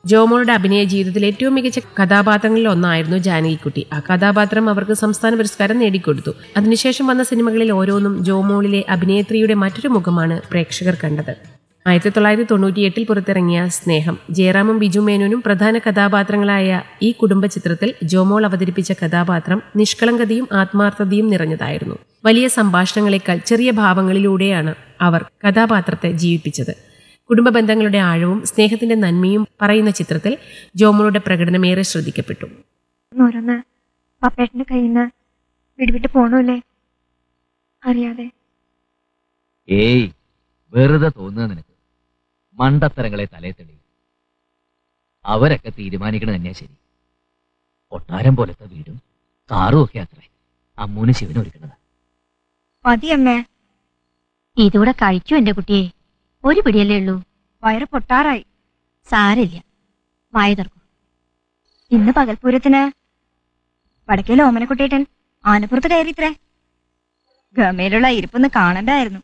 ജോമോളുടെ അഭിനയ ജീവിതത്തിൽ ഏറ്റവും മികച്ച കഥാപാത്രങ്ങളിൽ ഒന്നായിരുന്നു ജാനകിക്കുട്ടി ആ കഥാപാത്രം അവർക്ക് സംസ്ഥാന പുരസ്കാരം നേടിക്കൊടുത്തു അതിനുശേഷം വന്ന സിനിമകളിൽ ഓരോന്നും ജോമോളിലെ അഭിനേത്രിയുടെ മറ്റൊരു മുഖമാണ് പ്രേക്ഷകർ കണ്ടത് ആയിരത്തി തൊള്ളായിരത്തി തൊണ്ണൂറ്റിയെട്ടിൽ പുറത്തിറങ്ങിയ സ്നേഹം ജയറാമും ബിജു മേനോനും പ്രധാന കഥാപാത്രങ്ങളായ ഈ കുടുംബ ചിത്രത്തിൽ ജോമോൾ അവതരിപ്പിച്ച കഥാപാത്രം നിഷ്കളങ്കതയും ആത്മാർത്ഥതയും നിറഞ്ഞതായിരുന്നു വലിയ സംഭാഷണങ്ങളെക്കാൾ ചെറിയ ഭാവങ്ങളിലൂടെയാണ് അവർ കഥാപാത്രത്തെ ജീവിപ്പിച്ചത് കുടുംബ ബന്ധങ്ങളുടെ ആഴവും സ്നേഹത്തിന്റെ നന്മയും പറയുന്ന ചിത്രത്തിൽ ജോമോളുടെ പ്രകടനമേറെ ശ്രദ്ധിക്കപ്പെട്ടു ഓരോന്ന് പപ്പേട്ടന്റെ കയ്യിൽ നിന്ന് വിടുവിട്ട് പോണല്ലേ അറിയാതെ ഏയ് വെറുതെ തോന്നുക നിനക്ക് മണ്ടത്തരങ്ങളെ തലേ തെളി അവരൊക്കെ തീരുമാനിക്കണത് തന്നെയാ ശരി കൊട്ടാരം പോലത്തെ വീടും കാറും ഒക്കെ അത്രേ അമ്മൂന് ശിവന് ഒരുക്കണത് മതിയമ്മേ ഇതൂടെ കഴിക്കൂ എന്റെ കുട്ടിയെ ഒരു പിടിയല്ലേ ഉള്ളൂ വയറ് പൊട്ടാറായി സാരില്ല വായ തുറക്കും ഇന്ന് പകൽപൂരത്തിന് വടക്കേലെ ഓമനക്കുട്ടേട്ടൻ ആനപ്പുറത്ത് കയറിത്രേ ഗമയിലുള്ള ഇരിപ്പൊന്ന് കാണണ്ടായിരുന്നു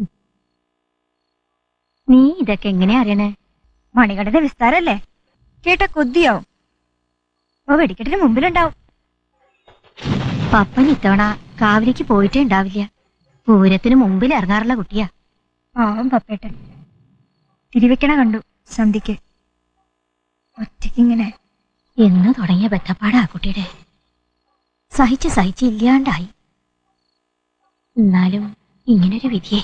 നീ ഇതൊക്കെ എങ്ങനെയാ അറിയണേ മണികണ്ഠന്റെ വിസ്താരല്ലേ കേട്ട കൊതിയാവും ഓ വെടിക്കെട്ടിന് മുമ്പിലുണ്ടാവും പപ്പൻ ഇത്തവണ കാവിലേക്ക് പോയിട്ടേ ഉണ്ടാവില്ല പൂരത്തിന് മുമ്പിൽ ഇറങ്ങാറുള്ള കുട്ടിയാ പാവം പപ്പേട്ടൻ തിരിവെക്കണ കണ്ടു സന്ധിക്ക് ഒറ്റയ്ക്കിങ്ങനെ എന്ന് തുടങ്ങിയ ബന്ധപ്പാടാ കുട്ടിയുടെ സഹിച്ച് സഹിച്ച് ഇല്ലാണ്ടായി എന്നാലും ഇങ്ങനൊരു വിധിയെ